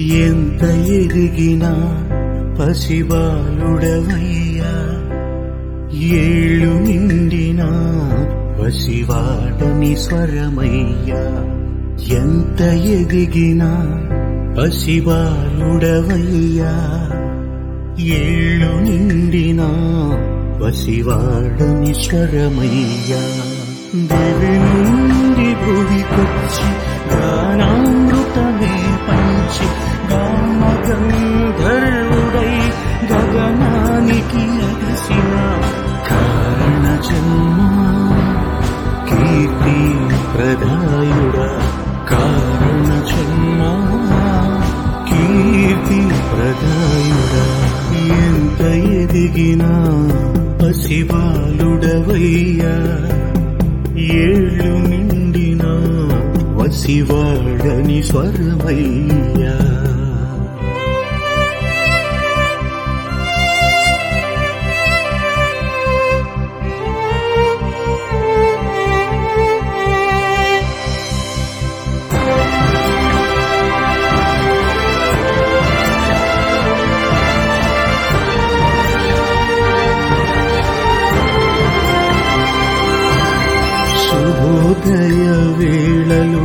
ఎంత ఎదిగినా పసిబాలుడవయ్యా ఏళ్ళు నిండినా పసివాడని స్వరమయ్యా ఎంత ఎదిగినా పసిబాలుడవయ్యా ఏళ్ళు నిండినా పసివాడని స్వరమయ్యా దివి నుండి భువికొచ్చి గానామృతమే పంచి గాన గంధర్వుడై గగనానికి అగసిన కారణ జన్మ కీర్తి ప్రదాయుడా కారణ జన్మ కీర్తి ప్రదాయుడా ఎంత ఎదిగినా పసిబాలుడవయ్యా ఏళ్ళు నిండినా వసివాడని స్వరమయ్యా శుభోదయ వేళలు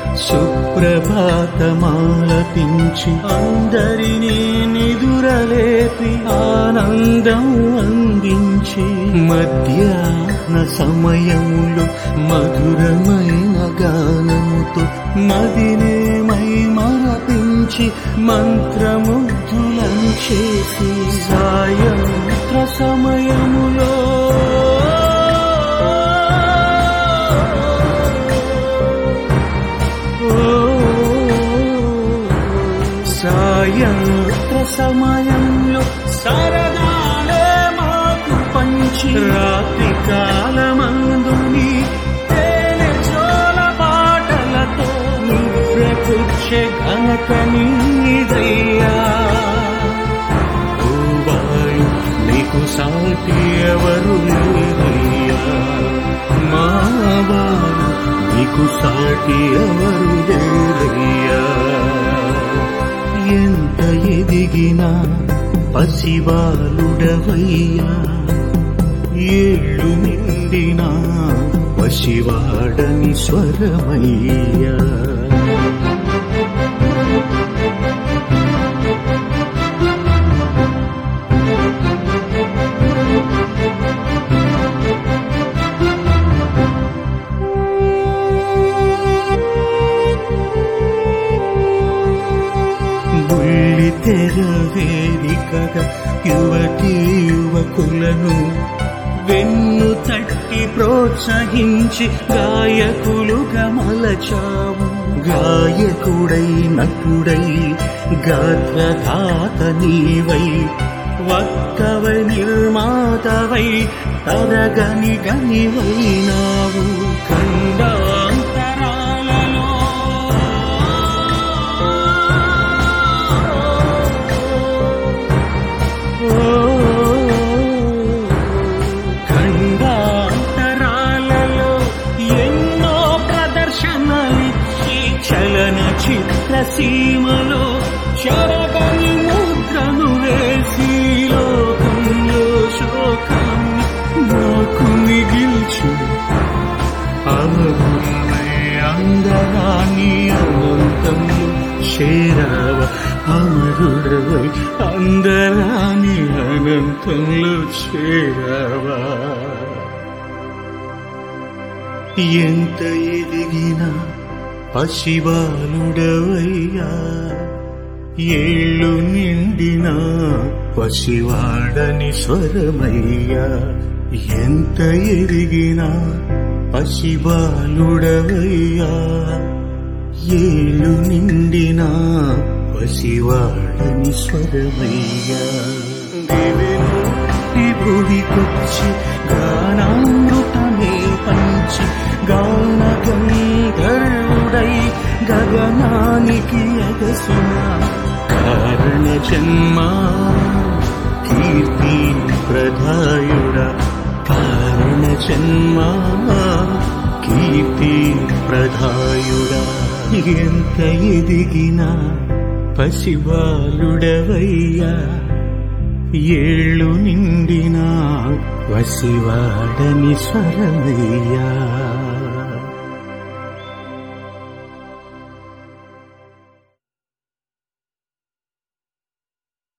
సుప్రభాతమాలపించి అందరినీ నిదురలేపి ఆనందం అందించి మధ్యాహ్న సమయములో మధురమైన గానముతో మదినేమై మరపించి మంత్రముగ్ధులను చేసి సాయంత్ర సమయములో సాయంత్ర సమయంలో సరదాలే మాకు పంచి రాత్రి కాలమందుని తేనె చోల పాటలతో నిద్రపుచ్చే ఘనత నీదయ్యా ఓ వాయు నీకు సాటి ఎవరు లేరయ్యా మా వారు నీకు సాటి ఎవరు లేరయ్యా ఎంత ఎదిగినా పసివాలుడవయ్యా ఏళ్ళు నిండినా పసివాడని స్వరమయ్యా బుల్లి తెర వేదికగా యువతి యువకులను వెన్ను తట్టి ప్రోత్సహించి గాయకులుగా మలచావు గాయకుడై నటుడై గాత్రధాత నీవై వక్కవై నిర్మాతవై తరగని గనివైనావు ఖండాంతరాలలో ఖండాంతరాలలో ఎన్నో ప్రదర్శనలిచ్చి చలన చిత్ర సీమలో చెరగని ముద్రను వేసి లోకంలో శోకాన్ని నాకు మిగిల్చు అమరుడై అందరాన్ని అనంతంలో చేరావ అమరుడవై అందరాన్ని అనంతంలో చేరావా ఎంత ఎదిగినా పసిబాలుడవయ్యా ఏళ్ళు నిండినా పసివాడని స్వరమయ్యా ఎంత ఎదిగినా పసిబాలుడవయ్యా ఏళ్ళు నిండినా పసివాడని స్వరమయ్యా దివెను భువికొచ్చి గానామృతమే పంచి గాన గంధర్వుడై గగనానికి ఎగసిన కారణ జన్మ కీర్తి ప్రధాయుడా కారణ జన్మ కీర్తి ప్రధాయుడా ఎంత ఎదిగినా పసివాలుడవయ్యా ఏళ్ళు నిండినా వసివాడని స్వరమయ్యా